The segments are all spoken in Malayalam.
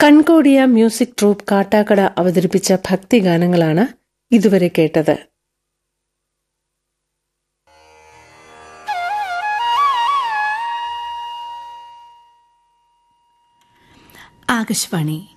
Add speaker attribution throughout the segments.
Speaker 1: കൺകോടിയ മ്യൂസിക് ട്രൂപ്പ് കാട്ടാക്കട അവതരിപ്പിച്ച ഭക്തിഗാനങ്ങളാണ് ഇതുവരെ കേട്ടത്
Speaker 2: ആകാശവാണി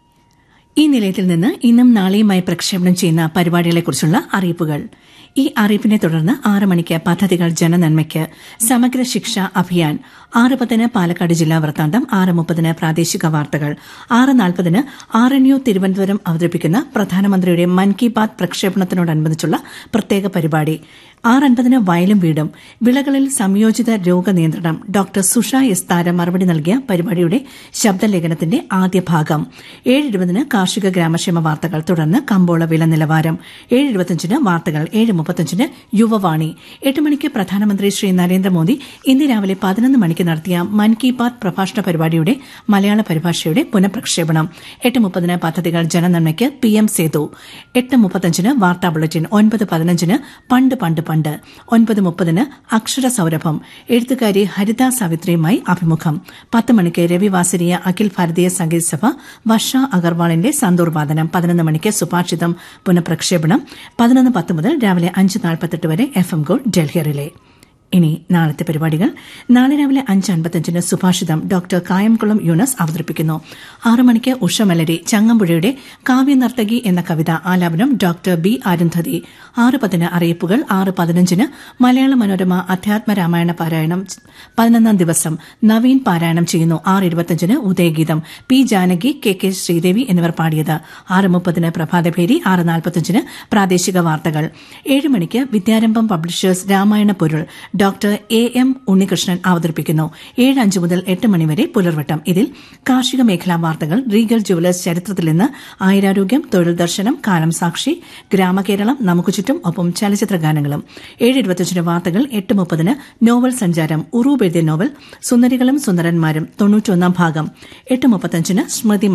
Speaker 2: ഈ നിലയത്തിൽ നിന്ന് ഇന്നും നാളെയുമായി പ്രക്ഷേപണം ചെയ്യുന്ന പരിപാടികളെക്കുറിച്ചുള്ള അറിയിപ്പുകൾ ഈ അറിയിപ്പിനെ തുടർന്ന് ആറ് മണിക്ക് പദ്ധതികൾ ജനനന്മയ്ക്ക് സമഗ്ര ശിക്ഷ അഭിയാൻ ആറ് പത്തിന് പാലക്കാട് ജില്ലാ വൃത്താന്തം ആറ് മുപ്പതിന് പ്രാദേശിക വാർത്തകൾ ആറ് നാൽപ്പതിന് ആർ എൻ യു തിരുവനന്തപുരം അവതരിപ്പിക്കുന്ന പ്രധാനമന്ത്രിയുടെ മൻ കി ബാത് പ്രക്ഷേപണത്തിനോടനുബന്ധിച്ചുള്ള പ്രത്യേക പരിപാടി ആറ് അൻപതിന് വയലും വീടും വിളകളിൽ സംയോജിത രോഗനിയന്ത്രണം ഡോക്ടർ സുഷ എസ് താര മറുപടി നൽകിയ പരിപാടിയുടെ ശബ്ദലേഖനത്തിന്റെ ആദ്യ ഭാഗം ഏഴ് ഇരുപതിന് കാർഷിക ഗ്രാമക്ഷേമ വാർത്തകൾ തുടർന്ന് കമ്പോള വില നിലവാരം ഏഴ് ഇരുപത്തിയഞ്ചിന് വാർത്തകൾ ഏഴ് മുപ്പത്തിയഞ്ചിന് യുവവാണി എട്ട് മണിക്ക് പ്രധാനമന്ത്രി ശ്രീ നരേന്ദ്രമോദി ഇന്ന് രാവിലെ പതിനൊന്ന് മണിക്ക് നടത്തിയ മൻ കി ബാത് പ്രഭാഷണ പരിപാടിയുടെ മലയാള പരിഭാഷയുടെ പുനഃപ്രക്ഷേപണം എട്ട് മുപ്പതിന് പദ്ധതികൾ ജനനന്മയ്ക്ക് പി എം സേതു എട്ട് മുപ്പത്തഞ്ചിന് വാർത്താ ബുള്ളറ്റിൻ ഒൻപത് പതിനഞ്ചിന് പണ്ട് പണ്ട് പണ്ട് ഒൻപത് മുപ്പതിന് അക്ഷര സൌരഭം എഴുത്തുകാരി ഹരിത സാവിത്രിയുമായി അഭിമുഖം പത്ത് മണിക്ക് രവിവാസരീയ അഖിൽ ഭാരതീയ സംഗീത സഭ വർഷ അഗർവാളിന്റെ സന്തൂർ വാദനം പതിനൊന്ന് മണിക്ക് സുഭാഷിതം പുനഃപ്രക്ഷേപണം പതിനൊന്ന് പത്ത് മുതൽ രാവിലെ അഞ്ച് നാൽപ്പത്തെട്ട് വരെ F M gold Delhi relay ഇനി നാളത്തെ പരിപാടികൾ നാളെ രാവിലെ അഞ്ച് അൻപത്തഞ്ചിന് സുഭാഷിതം ഡോക്ടർ കായംകുളം യൂനസ് അവതരിപ്പിക്കുന്നു ആറു മണിക്ക് ഉഷമലരി ചങ്ങമ്പുഴയുടെ കാവ്യനർത്തകി എന്ന കവിത ആലാപനം ഡോക്ടർ ബി അരുന്ധതി ആറ് പതിന് അറിയിപ്പുകൾ ആറ് പതിനഞ്ചിന് മലയാള മനോരമ അധ്യാത്മ രാമായണ പാരായണം പതിനൊന്നാം ദിവസം നവീൻ പാരായണം ചെയ്യുന്നു ആറ് ഇരുപത്തിയഞ്ചിന് ഉദയഗീതം P Janaki K K Sreedevi എന്നിവർ പാടിയത് ആറ് മുപ്പതിന് പ്രഭാതഭേരി ആറ് നാൽപ്പത്തിയഞ്ചിന് പ്രാദേശിക വാർത്തകൾ ഏഴ് മണിക്ക് വിദ്യാരംഭം പബ്ലിഷേഴ്സ് രാമായണ പൊരുൾ ഡോക്ടർ എ എം ഉണ്ണികൃഷ്ണൻ അവതരിപ്പിക്കുന്നു ഏഴ് അഞ്ച് മുതൽ എട്ട് മണിവരെ പുലർവട്ടം ഇതിൽ കാർഷിക മേഖലാ വാർത്തകൾ റീഗൽ ജുവലേഴ്സ് ചരിത്രത്തിൽ നിന്ന് ആയുരാരോഗ്യം തൊഴിൽ ദർശനം കാലം സാക്ഷി ഗ്രാമകേരളം നമുക്ക് ചുറ്റും ഒപ്പം ചലച്ചിത്ര ഗാനങ്ങളും ഏഴ് ഇരുപത്തിയഞ്ചിന് വാർത്തകൾ എട്ട് മുപ്പതിന് നോവൽ സഞ്ചാരം ഉറൂബ് എഴുതിയ നോവൽ സുന്ദരികളും സുന്ദരന്മാരും തൊണ്ണൂറ്റൊന്നാം ഭാഗം എട്ട് മുപ്പത്തഞ്ചിന് സ്മൃതി